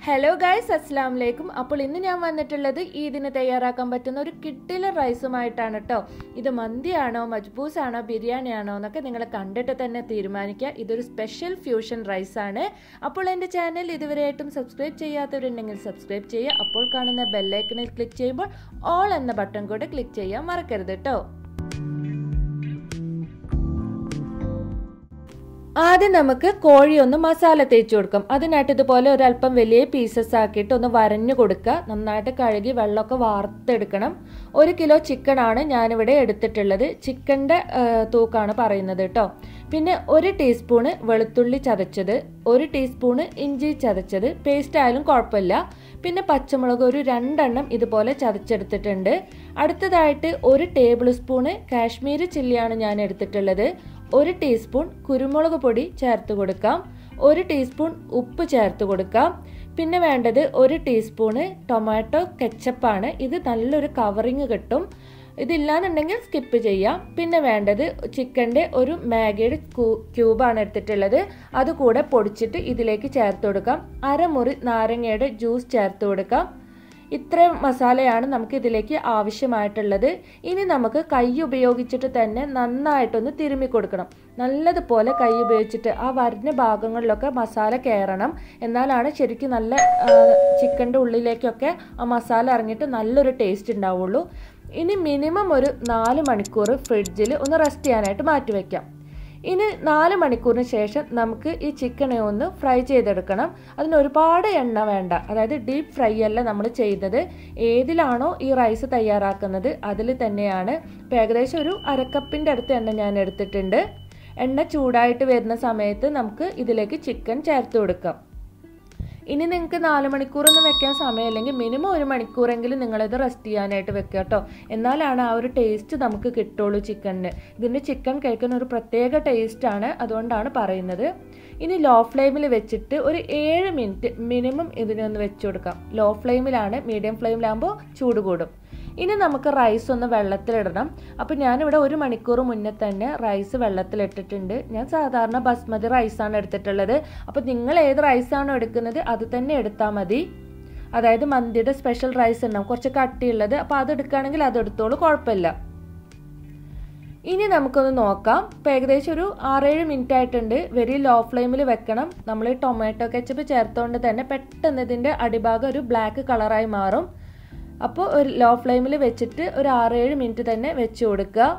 hello guys അസ്സാം വലൈക്കും അപ്പോൾ ഇന്ന് ഞാൻ വന്നിട്ടുള്ളത് ഈദിന് തയ്യാറാക്കാൻ പറ്റുന്ന ഒരു കിട്ടില റൈസുമായിട്ടാണ് കേട്ടോ ഇത് മന്തിയാണോ മജ്ബൂസ് ആണോ ബിരിയാണി ആണോ എന്നൊക്കെ നിങ്ങൾ കണ്ടിട്ട് തന്നെ തീരുമാനിക്കുക ഇതൊരു സ്പെഷ്യൽ ഫ്യൂഷൻ റൈസാണ് അപ്പോൾ എൻ്റെ ചാനൽ ഇതുവരെയായിട്ടും സബ്സ്ക്രൈബ് ചെയ്യാത്തവരുണ്ടെങ്കിൽ സബ്സ്ക്രൈബ് ചെയ്യുക അപ്പോൾ കാണുന്ന ബെല്ലൈക്കണിൽ ക്ലിക്ക് ചെയ്യുമ്പോൾ ഓൾ എന്ന ബട്ടൺ കൂടെ ക്ലിക്ക് ചെയ്യാൻ മറക്കരുത് കേട്ടോ ആദ്യം നമുക്ക് കോഴി ഒന്ന് മസാല തേച്ച് കൊടുക്കാം അതിനായിട്ട് ഇതുപോലെ ഒരല്പം വലിയ പീസസ് ആക്കിയിട്ട് ഒന്ന് വരഞ്ഞു കൊടുക്കുക നന്നായിട്ട് കഴുകി വെള്ളമൊക്കെ വാർത്തെടുക്കണം ഒരു കിലോ ചിക്കൻ ആണ് ഞാനിവിടെ എടുത്തിട്ടുള്ളത് ചിക്കൻ്റെ തൂക്കാണ് പറയുന്നത് കേട്ടോ പിന്നെ ഒരു ടീസ്പൂണ് വെളുത്തുള്ളി ചതച്ചത് ഒരു ടീസ്പൂണ് ഇഞ്ചി ചതച്ചത് പേസ്റ്റ് ആയാലും കുഴപ്പമില്ല പിന്നെ പച്ചമുളക് ഒരു രണ്ടെണ്ണം ഇതുപോലെ ചതച്ചെടുത്തിട്ടുണ്ട് അടുത്തതായിട്ട് ഒരു ടേബിൾ സ്പൂണ് കാശ്മീരി ചില്ലിയാണ് ഞാൻ എടുത്തിട്ടുള്ളത് ഒരു ടീസ്പൂൺ കുരുമുളക് പൊടി ചേർത്ത് കൊടുക്കാം ഒരു ടീസ്പൂൺ ഉപ്പ് ചേർത്ത് കൊടുക്കാം പിന്നെ വേണ്ടത് ഒരു ടീസ്പൂണ് ടൊമാറ്റോ കെച്ചപ്പാണ് ഇത് നല്ലൊരു കവറിങ് കിട്ടും ഇതില്ലാന്നുണ്ടെങ്കിൽ സ്കിപ്പ് ചെയ്യാം പിന്നെ വേണ്ടത് ചിക്കൻ്റെ ഒരു മാഗിയുടെ ക്യൂബാണ് എടുത്തിട്ടുള്ളത് അത് കൂടെ പൊടിച്ചിട്ട് ഇതിലേക്ക് ചേർത്ത് കൊടുക്കാം അരമുറി നാരങ്ങയുടെ ജ്യൂസ് ചേർത്ത് കൊടുക്കാം ഇത്രയും മസാലയാണ് നമുക്ക് ഇതിലേക്ക് ആവശ്യമായിട്ടുള്ളത് ഇനി നമുക്ക് കൈ ഉപയോഗിച്ചിട്ട് തന്നെ നന്നായിട്ടൊന്ന് തിരുമ്മി കൊടുക്കണം നല്ലതുപോലെ കൈ ഉപയോഗിച്ചിട്ട് ആ വരുന്ന ഭാഗങ്ങളിലൊക്കെ മസാല കയറണം എന്നാലാണ് ശരിക്കും നല്ല ചിക്കൻ്റെ ഉള്ളിലേക്കൊക്കെ ആ മസാല ഇറങ്ങിയിട്ട് നല്ലൊരു ടേസ്റ്റ് ഉണ്ടാവുള്ളൂ ഇനി മിനിമം ഒരു നാല് മണിക്കൂർ ഫ്രിഡ്ജിൽ ഒന്ന് റെസ്റ്റ് ചെയ്യാനായിട്ട് മാറ്റി വയ്ക്കാം ഇനി നാല് മണിക്കൂറിന് ശേഷം നമുക്ക് ഈ ചിക്കനെ ഒന്ന് ഫ്രൈ ചെയ്തെടുക്കണം അതിന് ഒരുപാട് എണ്ണ വേണ്ട അതായത് ഡീപ്പ് ഫ്രൈ അല്ല നമ്മൾ ചെയ്തത് ഏതിലാണോ ഈ റൈസ് തയ്യാറാക്കുന്നത് അതിൽ തന്നെയാണ് ഇപ്പോൾ ഏകദേശം ഒരു അരക്കപ്പിൻ്റെ അടുത്ത് എണ്ണ ഞാൻ എടുത്തിട്ടുണ്ട് എണ്ണ ചൂടായിട്ട് വരുന്ന സമയത്ത് നമുക്ക് ഇതിലേക്ക് ചിക്കൻ ചേർത്ത് കൊടുക്കാം ഇനി നിങ്ങൾക്ക് നാല് മണിക്കൂറൊന്നും വെക്കാൻ സമയമില്ലെങ്കിൽ മിനിമം ഒരു മണിക്കൂറെങ്കിലും നിങ്ങളിത് റെസ്റ്റ് ചെയ്യാനായിട്ട് വെക്കുക കേട്ടോ എന്നാലാണ് ആ ഒരു ടേസ്റ്റ് നമുക്ക് കിട്ടുള്ളൂ ചിക്കനിന് ഇതിൻ്റെ ചിക്കൻ കഴിക്കുന്ന ഒരു പ്രത്യേക ടേസ്റ്റാണ് അതുകൊണ്ടാണ് പറയുന്നത് ഇനി ലോ ഫ്ലെയിമിൽ വെച്ചിട്ട് ഒരു ഏഴ് മിനിറ്റ് മിനിമം ഇതിനൊന്ന് വെച്ച് കൊടുക്കാം ലോ ഫ്ലെയിമിലാണ് മീഡിയം ഫ്ലെയിമിലാകുമ്പോൾ ചൂട് കൂടും ഇനി നമുക്ക് റൈസ് ഒന്ന് വെള്ളത്തിലിടണം അപ്പോൾ ഞാനിവിടെ ഒരു മണിക്കൂർ മുന്നേ തന്നെ റൈസ് വെള്ളത്തിലിട്ടിട്ടുണ്ട് ഞാൻ സാധാരണ ബസ്മതി റൈസാണ് എടുത്തിട്ടുള്ളത് അപ്പോൾ നിങ്ങൾ ഏത് റൈസാണോ എടുക്കുന്നത് അത് തന്നെ എടുത്താൽ മതി അതായത് മന്തിയുടെ സ്പെഷ്യൽ റൈസ് ഉണ്ടാവും കുറച്ച് കട്ടിയുള്ളത് അപ്പോൾ അത് എടുക്കുകയാണെങ്കിൽ അത് എടുത്തോളൂ കുഴപ്പമില്ല ഇനി നമുക്കൊന്ന് നോക്കാം ഇപ്പോൾ ഏകദേശം ഒരു ആറേഴ് മിനിറ്റ് ആയിട്ടുണ്ട് വെരി ലോ ഫ്ലെയിമിൽ വെക്കണം നമ്മൾ ടൊമാറ്റോ കെച്ചപ്പ് ചേർത്തുകൊണ്ട് തന്നെ പെട്ടെന്ന് ഇതിൻ്റെ അടിഭാഗം ഒരു ബ്ലാക്ക് കളറായി മാറും അപ്പോൾ ഒരു ലോ ഫ്ലെയിമിൽ വെച്ചിട്ട് ഒരു ആറേഴ് മിനിറ്റ് തന്നെ വെച്ച് കൊടുക്കുക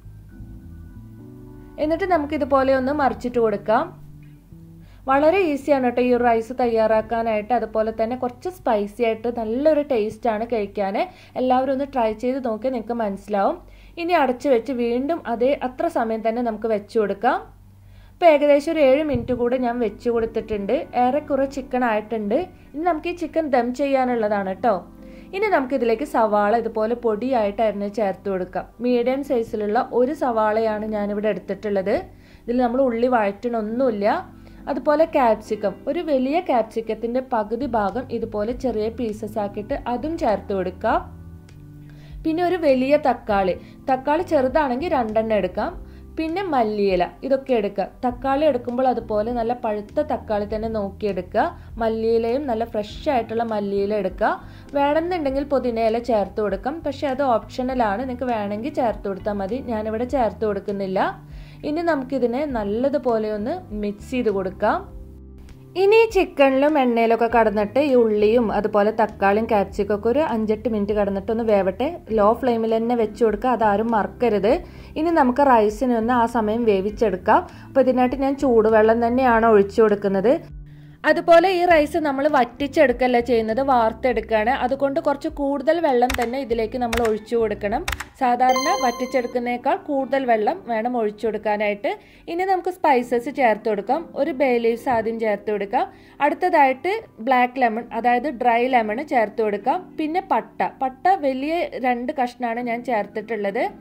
എന്നിട്ട് നമുക്ക് ഇതുപോലെ ഒന്ന് മറിച്ചിട്ട് കൊടുക്കാം വളരെ ഈസിയാണ് കേട്ടോ ഈ ഒരു റൈസ് തയ്യാറാക്കാനായിട്ട് അതുപോലെ തന്നെ കുറച്ച് സ്പൈസി ആയിട്ട് നല്ലൊരു ടേസ്റ്റാണ് കഴിക്കാൻ എല്ലാവരും ഒന്ന് ട്രൈ ചെയ്ത് നോക്കി നിങ്ങൾക്ക് മനസ്സിലാവും ഇനി അടച്ചു വെച്ച് വീണ്ടും അതേ അത്ര സമയം തന്നെ നമുക്ക് വെച്ച് കൊടുക്കാം ഇപ്പോൾ ഏകദേശം ഒരു ഏഴ് മിനിറ്റ് കൂടെ ഞാൻ വെച്ച് കൊടുത്തിട്ടുണ്ട് ഏറെക്കുറെ ചിക്കൻ ആയിട്ടുണ്ട് ഇനി നമുക്ക് ഈ ചിക്കൻ ദം ചെയ്യാനുള്ളതാണ് കേട്ടോ ഇനി നമുക്ക് ഇതിലേക്ക് സവാള ഇതുപോലെ പൊടിയായിട്ട് അരിഞ്ഞ് ചേർത്ത് കൊടുക്കാം മീഡിയം സൈസിലുള്ള ഒരു സവാളയാണ് ഞാനിവിടെ എടുത്തിട്ടുള്ളത് ഇതിൽ നമ്മൾ ഉള്ളി വഴറ്റണമൊന്നുമില്ല അതുപോലെ ക്യാപ്സിക്കം ഒരു വലിയ ക്യാപ്സിക്കത്തിൻ്റെ പകുതി ഭാഗം ഇതുപോലെ ചെറിയ പീസസ് ആക്കിയിട്ട് അതും ചേർത്ത് കൊടുക്കാം പിന്നെ ഒരു വലിയ തക്കാളി തക്കാളി ചെറുതാണെങ്കിൽ രണ്ടെണ്ണം എടുക്കാം പിന്നെ മല്ലിയില ഇതൊക്കെ എടുക്കുക തക്കാളി എടുക്കുമ്പോൾ അതുപോലെ നല്ല പഴുത്ത തക്കാളി തന്നെ നോക്കിയെടുക്കുക മല്ലിയിലയും നല്ല ഫ്രഷ് ആയിട്ടുള്ള മല്ലിയില എടുക്കുക വേണമെന്നുണ്ടെങ്കിൽ പുതിനയില ചേർത്ത് കൊടുക്കാം പക്ഷെ അത് ഓപ്ഷണലാണ് നിങ്ങൾക്ക് വേണമെങ്കിൽ ചേർത്ത് കൊടുത്താൽ മതി ഞാനിവിടെ ചേർത്ത് കൊടുക്കുന്നില്ല ഇനി നമുക്കിതിനെ നല്ലതുപോലെ ഒന്ന് മിക്സ് ചെയ്ത് കൊടുക്കാം ഇനി ചിക്കനിലും എണ്ണയിലൊക്കെ കടന്നിട്ട് ഈ ഉള്ളിയും അതുപോലെ തക്കാളിയും ക്യാപ്സിക്കും ഒക്കെ ഒരു അഞ്ചെട്ട് മിനിറ്റ് കടന്നിട്ട് ഒന്ന് വേവട്ടെ ലോ ഫ്ലെയിമിൽ തന്നെ വെച്ച് കൊടുക്കുക അതാരും മറക്കരുത് ഇനി നമുക്ക് റൈസിനെ ഒന്ന് ആ സമയം വേവിച്ചെടുക്കാം അപ്പോൾ ഇതിനായിട്ട് ഞാൻ ചൂടുവെള്ളം തന്നെയാണ് ഒഴിച്ചു കൊടുക്കുന്നത് അതുപോലെ ഈ റൈസ് നമ്മൾ വറ്റിച്ചെടുക്കല്ല ചെയ്യുന്നത് വാർത്തെടുക്കുകയാണ് അതുകൊണ്ട് കുറച്ച് കൂടുതൽ വെള്ളം തന്നെ ഇതിലേക്ക് നമ്മൾ ഒഴിച്ചു കൊടുക്കണം സാധാരണ വറ്റിച്ചെടുക്കുന്നേക്കാൾ കൂടുതൽ വെള്ളം വേണം ഒഴിച്ചു കൊടുക്കാനായിട്ട് ഇനി നമുക്ക് സ്പൈസസ് ചേർത്ത് കൊടുക്കാം ഒരു ബേ ലീവ്സ് ആദ്യം ചേർത്ത് കൊടുക്കാം അടുത്തതായിട്ട് ബ്ലാക്ക് ലെമൺ അതായത് ഡ്രൈ ലെമൺ ചേർത്ത് കൊടുക്കാം പിന്നെ പട്ട പട്ട വലിയ രണ്ട് കഷ്ണമാണ് ഞാൻ ചേർത്തിട്ടുള്ളത്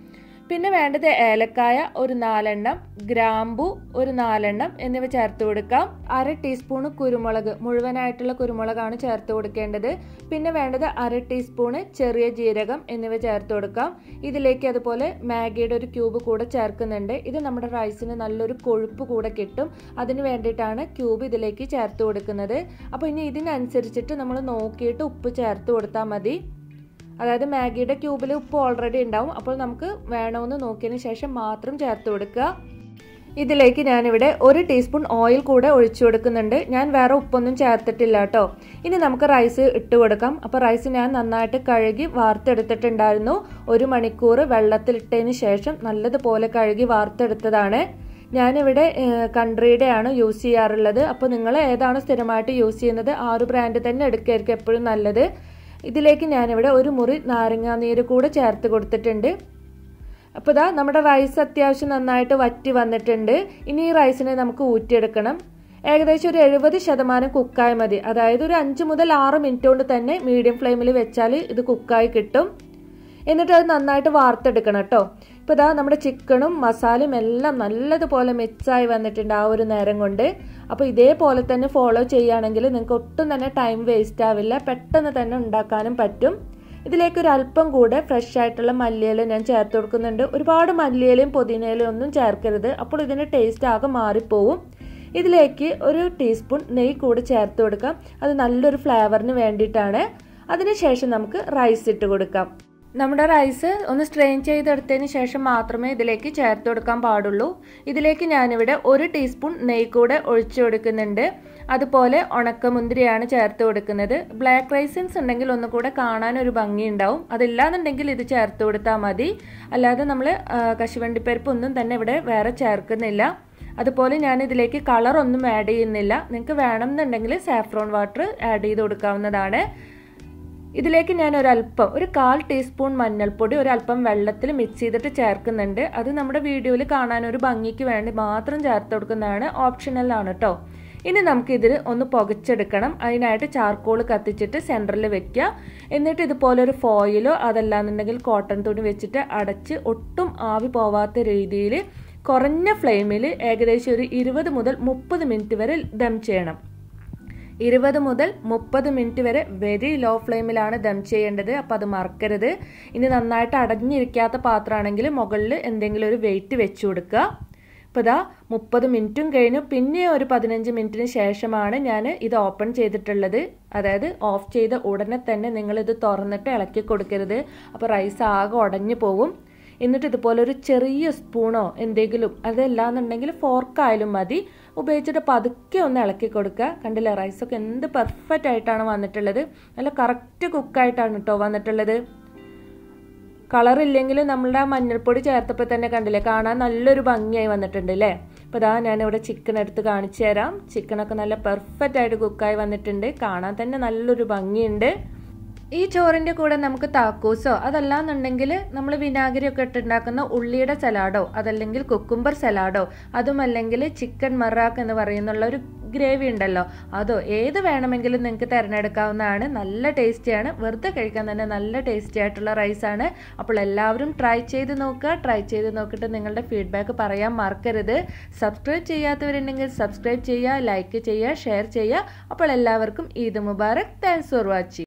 പിന്നെ വേണ്ടത് ഏലക്കായ ഒരു നാലെണ്ണം ഗ്രാമ്പു ഒരു നാലെണ്ണം എന്നിവ ചേർത്ത് കൊടുക്കാം അര ടീസ്പൂണ് കുരുമുളക് മുഴുവനായിട്ടുള്ള കുരുമുളകാണ് ചേർത്ത് കൊടുക്കേണ്ടത് പിന്നെ വേണ്ടത് അര ടീസ്പൂണ് ചെറിയ ജീരകം എന്നിവ ചേർത്ത് കൊടുക്കാം ഇതിലേക്ക് അതുപോലെ മാഗിയുടെ ഒരു ക്യൂബ് കൂടെ ചേർക്കുന്നുണ്ട് ഇത് നമ്മുടെ റൈസിന് നല്ലൊരു കൊഴുപ്പ് കൂടെ കിട്ടും അതിന് വേണ്ടിയിട്ടാണ് ക്യൂബ് ഇതിലേക്ക് ചേർത്ത് കൊടുക്കുന്നത് അപ്പോൾ ഇനി ഇതിനനുസരിച്ചിട്ട് നമ്മൾ നോക്കിയിട്ട് ഉപ്പ് ചേർത്ത് കൊടുത്താൽ മതി അതായത് മാഗിയുടെ ക്യൂബിൽ ഉപ്പ് ഓൾറെഡി ഉണ്ടാവും അപ്പോൾ നമുക്ക് വേണമെന്ന് നോക്കിയതിന് ശേഷം മാത്രം ചേർത്ത് കൊടുക്കുക ഇതിലേക്ക് ഞാനിവിടെ ഒരു ടീസ്പൂൺ ഓയിൽ കൂടെ ഒഴിച്ചു കൊടുക്കുന്നുണ്ട് ഞാൻ വേറെ ഉപ്പൊന്നും ചേർത്തിട്ടില്ല കേട്ടോ ഇനി നമുക്ക് റൈസ് ഇട്ട് കൊടുക്കാം അപ്പോൾ റൈസ് ഞാൻ നന്നായിട്ട് കഴുകി വാർത്തെടുത്തിട്ടുണ്ടായിരുന്നു ഒരു മണിക്കൂർ വെള്ളത്തിലിട്ടതിന് ശേഷം നല്ലതുപോലെ കഴുകി വാർത്തെടുത്തതാണ് ഞാനിവിടെ കൺട്രിയുടെ ആണ് യൂസ് ചെയ്യാറുള്ളത് അപ്പോൾ നിങ്ങൾ ഏതാണ് സ്ഥിരമായിട്ട് യൂസ് ചെയ്യുന്നത് ആ ഒരു ബ്രാൻഡ് തന്നെ എടുക്കുകയായിരിക്കും എപ്പോഴും നല്ലത് ഇതിലേക്ക് ഞാനിവിടെ ഒരു മുറി നാരങ്ങാനീര് കൂടെ ചേർത്ത് കൊടുത്തിട്ടുണ്ട് അപ്പോൾ ഇതാ നമ്മുടെ റൈസ് അത്യാവശ്യം നന്നായിട്ട് വറ്റി വന്നിട്ടുണ്ട് ഇനി ഈ റൈസിനെ നമുക്ക് ഊറ്റിയെടുക്കണം ഏകദേശം ഒരു എഴുപത് ശതമാനം കുക്കായി മതി അതായത് ഒരു അഞ്ച് മുതൽ ആറ് മിനിറ്റ് കൊണ്ട് തന്നെ മീഡിയം ഫ്ലെയിമിൽ വെച്ചാൽ ഇത് കുക്കായി കിട്ടും എന്നിട്ട് അത് നന്നായിട്ട് വാർത്തെടുക്കണം കേട്ടോ ഇപ്പോൾ ഇതാ നമ്മുടെ ചിക്കനും മസാലയും എല്ലാം നല്ലതുപോലെ മിക്സായി വന്നിട്ടുണ്ട് ആ ഒരു നേരം കൊണ്ട് അപ്പോൾ ഇതേപോലെ തന്നെ ഫോളോ ചെയ്യുകയാണെങ്കിൽ നിങ്ങൾക്ക് ഒട്ടും തന്നെ ടൈം വേസ്റ്റ് ആവില്ല പെട്ടെന്ന് തന്നെ ഉണ്ടാക്കാനും പറ്റും ഇതിലേക്ക് ഒരു അല്പം കൂടെ ഫ്രഷ് ആയിട്ടുള്ള മല്ലിയില ഞാൻ ചേർത്ത് കൊടുക്കുന്നുണ്ട് ഒരുപാട് മല്ലിയിലയും പുതിനയിലയും ഒന്നും ചേർക്കരുത് അപ്പോൾ ഇതിൻ്റെ ടേസ്റ്റ് ആകെ മാറിപ്പോവും ഇതിലേക്ക് ഒരു ടീസ്പൂൺ നെയ്യ് കൂടി ചേർത്ത് കൊടുക്കാം അത് നല്ലൊരു ഫ്ലേവറിന് വേണ്ടിയിട്ടാണ് അതിനുശേഷം നമുക്ക് റൈസ് ഇട്ട് കൊടുക്കാം നമ്മുടെ റൈസ് ഒന്ന് സ്ട്രെയിൻ ചെയ്തെടുത്തതിന് ശേഷം മാത്രമേ ഇതിലേക്ക് ചേർത്ത് കൊടുക്കാൻ പാടുള്ളൂ ഇതിലേക്ക് ഞാനിവിടെ ഒരു ടീസ്പൂൺ നെയ്യ് കൂടെ ഒഴിച്ചു കൊടുക്കുന്നുണ്ട് അതുപോലെ ഉണക്കമുന്തിരിയാണ് ചേർത്ത് കൊടുക്കുന്നത് ബ്ലാക്ക് റൈസിൻസ് ഉണ്ടെങ്കിൽ ഒന്നുകൂടെ കാണാൻ ഒരു ഭംഗി ഉണ്ടാവും അതില്ലാന്നുണ്ടെങ്കിൽ ഇത് ചേർത്ത് കൊടുത്താൽ മതി അല്ലാതെ നമ്മൾ കശുവണ്ടിപ്പരിപ്പ് ഒന്നും തന്നെ ഇവിടെ വേറെ ചേർക്കുന്നില്ല അതുപോലെ ഞാൻ ഇതിലേക്ക് കളർ ഒന്നും ആഡ് ചെയ്യുന്നില്ല നിങ്ങൾക്ക് വേണമെന്നുണ്ടെങ്കിൽ സാഫ്രോൺ വാട്ടർ ആഡ് ചെയ്ത് കൊടുക്കാവുന്നതാണ് ഇതിലേക്ക് ഞാൻ ഒരല്പം ഒരു കാൽ ടീസ്പൂൺ മഞ്ഞൾപ്പൊടി ഒരല്പം വെള്ളത്തിൽ മിക്സ് ചെയ്തിട്ട് ചേർക്കുന്നുണ്ട് അത് നമ്മുടെ വീഡിയോയിൽ കാണാൻ ഒരു ഭംഗിക്ക് വേണ്ടി മാത്രം ചേർത്ത് കൊടുക്കുന്നതാണ് ഓപ്ഷണലാണ് കേട്ടോ ഇനി നമുക്കിതിൽ ഒന്ന് പുകച്ചെടുക്കണം അതിനായിട്ട് ചാർക്കോൾ കത്തിച്ചിട്ട് സെൻറ്ററിൽ വെക്കുക എന്നിട്ട് ഇതുപോലെ ഒരു ഫോയിലോ അതല്ലാന്നുണ്ടെങ്കിൽ കോട്ടൺ തുണി വെച്ചിട്ട് അടച്ച് ഒട്ടും ആവി പോവാത്ത രീതിയിൽ കുറഞ്ഞ ഫ്ലെയിമിൽ ഏകദേശം ഒരു ഇരുപത് മുതൽ മുപ്പത് മിനിറ്റ് വരെ ദം ചെയ്യണം ഇരുപത് മുതൽ മുപ്പത് മിനിറ്റ് വരെ വെരി ലോ ഫ്ലെയിമിലാണ് ദം ചെയ്യേണ്ടത് അപ്പോൾ അത് മറക്കരുത് ഇനി നന്നായിട്ട് അടഞ്ഞിരിക്കാത്ത പാത്രമാണെങ്കിൽ മുകളിൽ എന്തെങ്കിലും ഒരു വെയിറ്റ് വെച്ച് കൊടുക്കുക ഇപ്പോൾ ഇതാ മുപ്പത് മിനിറ്റും കഴിഞ്ഞു പിന്നെ ഒരു പതിനഞ്ച് മിനിറ്റിന് ശേഷമാണ് ഞാൻ ഇത് ഓപ്പൺ ചെയ്തിട്ടുള്ളത് അതായത് ഓഫ് ചെയ്ത ഉടനെ തന്നെ നിങ്ങൾ ഇത് തുറന്നിട്ട് ഇളക്കി കൊടുക്കരുത് അപ്പോൾ റൈസ് ആകെ ഉടഞ്ഞു പോകും എന്നിട്ട് ഇതുപോലെ ഒരു ചെറിയ സ്പൂണോ എന്തെങ്കിലും അതല്ലാന്നുണ്ടെങ്കിൽ ഫോർക്കായാലും മതി ഉപയോഗിച്ചിട്ട് പതുക്കെ ഒന്ന് ഇളക്കി കൊടുക്കുക കണ്ടില്ലേ റൈസൊക്കെ എന്ത് പെർഫെക്റ്റ് ആയിട്ടാണ് വന്നിട്ടുള്ളത് നല്ല കറക്റ്റ് കുക്കായിട്ടാണ് കേട്ടോ വന്നിട്ടുള്ളത് കളർ ഇല്ലെങ്കിൽ നമ്മളുടെ മഞ്ഞൾപ്പൊടി ചേർത്തപ്പോൾ തന്നെ കണ്ടില്ലേ കാണാൻ നല്ലൊരു ഭംഗിയായി വന്നിട്ടുണ്ട് അല്ലേ അപ്പോൾ ഇതാ ഞാനിവിടെ ചിക്കൻ എടുത്ത് കാണിച്ചു തരാം ചിക്കനൊക്കെ നല്ല പെർഫെക്റ്റ് ആയിട്ട് കുക്കായി വന്നിട്ടുണ്ട് കാണാൻ തന്നെ നല്ലൊരു ഭംഗിയുണ്ട് ഈ ചോറിൻ്റെ കൂടെ നമുക്ക് താക്കൂസോ അതല്ലാന്നുണ്ടെങ്കിൽ നമ്മൾ വിനാഗിരിയൊക്കെ ഇട്ടുണ്ടാക്കുന്ന ഉള്ളിയുടെ സലാഡോ അതല്ലെങ്കിൽ കുക്കുംബർ സലാഡോ അതുമല്ലെങ്കിൽ ചിക്കൻ മറാക്ക് എന്ന് പറയുന്നുള്ള ഒരു ഗ്രേവി ഉണ്ടല്ലോ അതോ ഏത് വേണമെങ്കിലും നിങ്ങൾക്ക് തിരഞ്ഞെടുക്കാവുന്നതാണ് നല്ല ടേസ്റ്റിയാണ് വെറുതെ കഴിക്കാൻ തന്നെ നല്ല ടേസ്റ്റി ആയിട്ടുള്ള റൈസാണ് അപ്പോൾ എല്ലാവരും ട്രൈ ചെയ്ത് നോക്കുക ട്രൈ ചെയ്ത് നോക്കിയിട്ട് നിങ്ങളുടെ ഫീഡ്ബാക്ക് പറയാൻ മറക്കരുത് സബ്സ്ക്രൈബ് ചെയ്യാത്തവരുണ്ടെങ്കിൽ സബ്സ്ക്രൈബ് ചെയ്യുക ലൈക്ക് ചെയ്യുക ഷെയർ ചെയ്യുക അപ്പോൾ എല്ലാവർക്കും Eid Mubarak thanks for watching